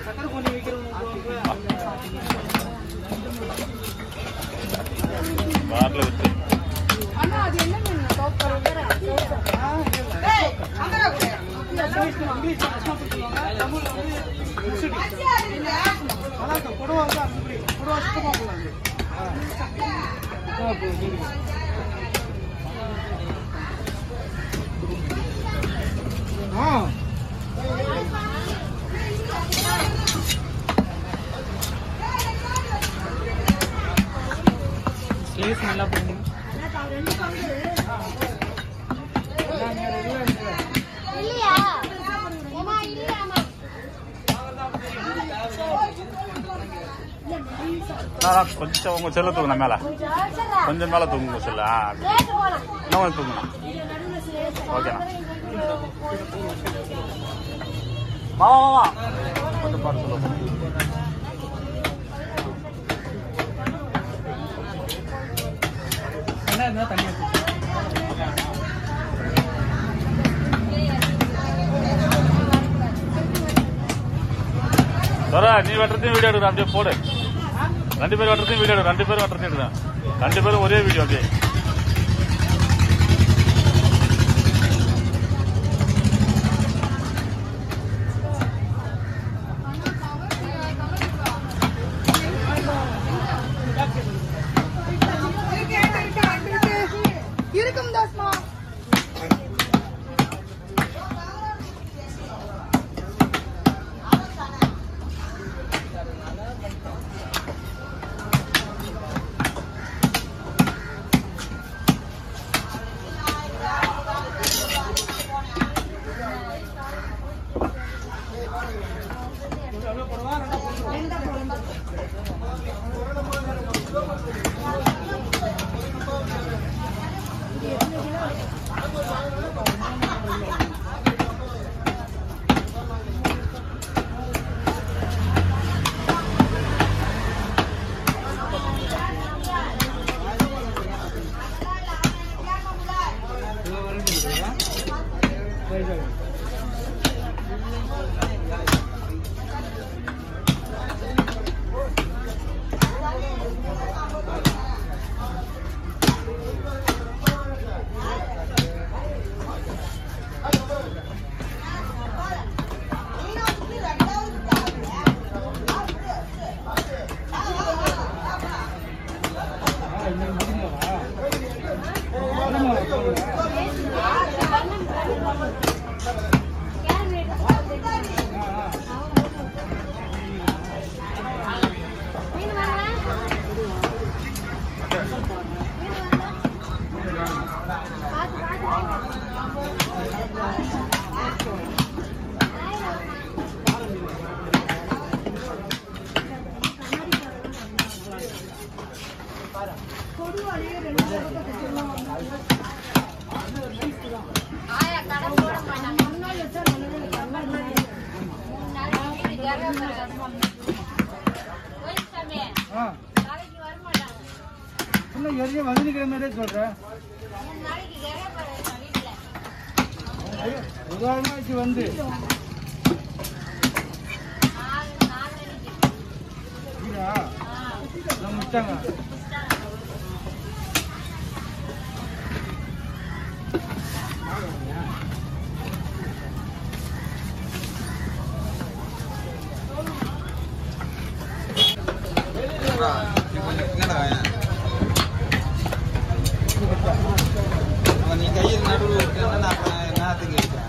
சக்கரை பொண்ணி வைக்கிறவங்க பாட்டில் வித்து அண்ணா அது என்ன மீன் சோப்பர் இங்கிலீஷ் கஷ்டம் சொல்லுவாங்க தமிழ்ல வந்து முடிச்சுட்டு நல்லா இருக்கும் கொடுவா வந்து அப்படி கொடுவா சுத்தமாக போடலாம் ஆ ஸ்லேஸ் நல்லா போகும் இல்லையா ஏமா இல்லையாமா நான் கொஞ்சம் உங்க செல்ல தூக்குன மேல கொஞ்சம் மேல தூங்குங்க செல்ல ஆ, அப்படி. ரேட்டு போலாம் இன்னும் கொஞ்சம் தூங்குண்ணா ஓகேண்ணா வா வா வா கொஞ்சம் பாட்டு சொல்லுவோம் என்ன இருந்தால் தண்ணி வச்சு தர நீ வெட்டுறதையும் வீடியோ எடுக்கிறேன் அப்படியே போடு ரெண்டு பேரும் வெட்டுறதையும் வீடியோ எடு ரெண்டு பேரும் வெட்டுறதையும் எடுக்கிறேன் ரெண்டு பேரும் ஒரே வீடியோ அப்படியே இருக்கும் தோஸ்மா மீன் வாங்கலாம் பார்த்து பார்த்து ஆயா கடை போட மாட்டாங்க முன்னாள் வச்சா மூணு நாளைக்கு போயிட்டாமே ஆ நாளைக்கு வர மாட்டாங்க இன்னும் எரியும் வந்துக்கிற மாதிரியே சொல்கிறேன் மூணு நாளைக்கு கிரக போடுறேன் வீட்டில் ஒரு வாரமாச்சு வந்து நாலு நாலரைக்கு வீடா நான் முடிச்சாங்க நீ கையில் நடுவில் விட்டுன்னா நான் அப்புறம் நேரத்துக்கு எடுக்கிறேன்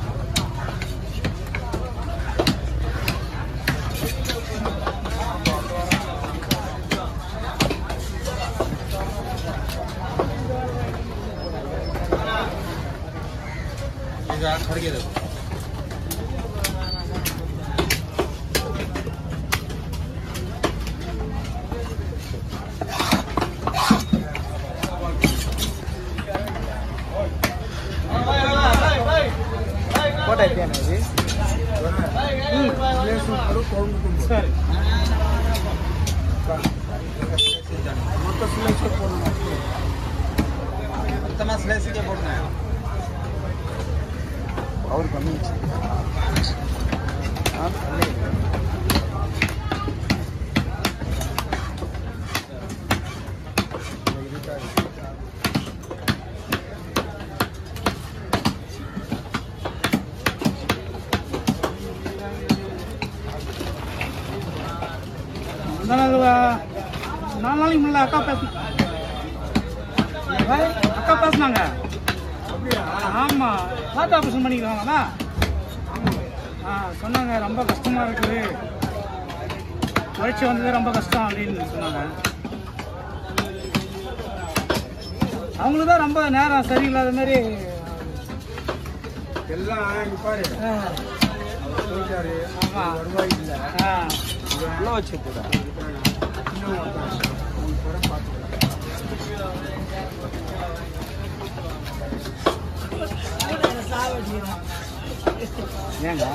இது கிடைக்கிறது ಫೋಟೋ ಐತೆ ನೋಡಿ ಸರಿ மொத்தமாக ஸ்லைஸுக்கே போடுங்க ಅವ್ರು ಕಮ್ಮಿ அந்த நாள் வ- நாலு நாளைக்கு முன்னாடி அக்கா பேச அக்கா பேசுனாங்க ஆமா ஹார்ட் ஆப்ரேஷன் பண்ணிக்கிறாங்களா ஆ சொன்னாங்க ரொம்ப கஷ்டமா இருக்குது உழைச்சி வந்தது ரொம்ப கஷ்டம் அப்படின்னு சொன்னாங்க அவங்களுக்கு தான் ரொம்ப நேரம் சரியில்லாத மாதிரி எல்லாம் இங்க பாரு ஆ, அவர் போயிட்டாரு ஆமா வருவாய் இல்லை ஆ உள்ள வச்சு கூட ஏங்க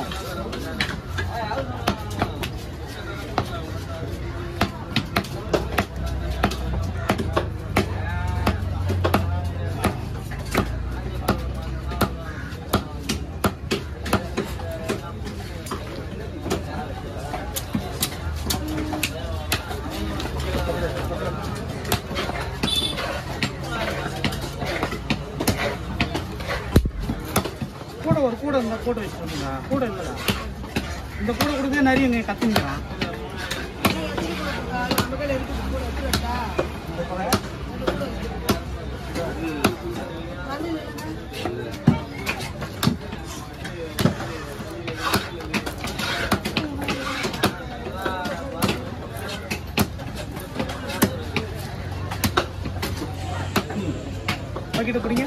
கூட ஒரு கூட இருந்தா கூட வச்சு பண்ணுங்க கூட இல்லடா இந்த கூட கொடுத்தே நிறைய இங்கே கத்துங்கிறான் பாக்கிட்ட பிடிங்க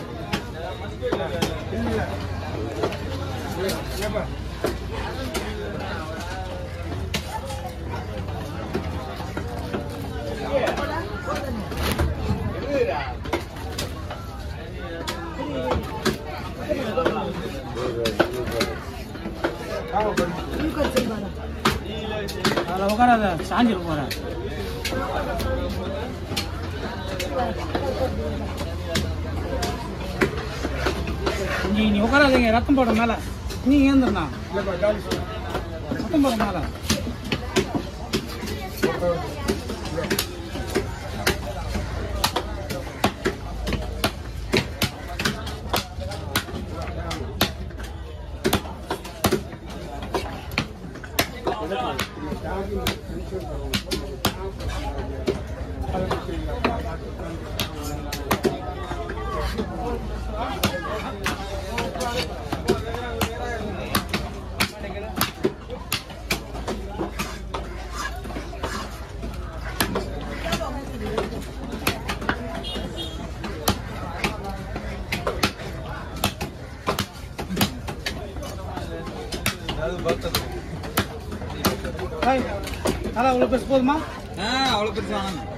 அதில் உட்காராத சாஞ்சிட்டு போகிறேன் நீ நீ உட்காராதீங்க ரத்தம் போட மேல நீ ஏந்துருண்ணா ரத்தம் போட மேல ஹாய் நல்லா அவ்வளோ பேச போதுமா ஆ அவ்வளோ பெருசு வாங்க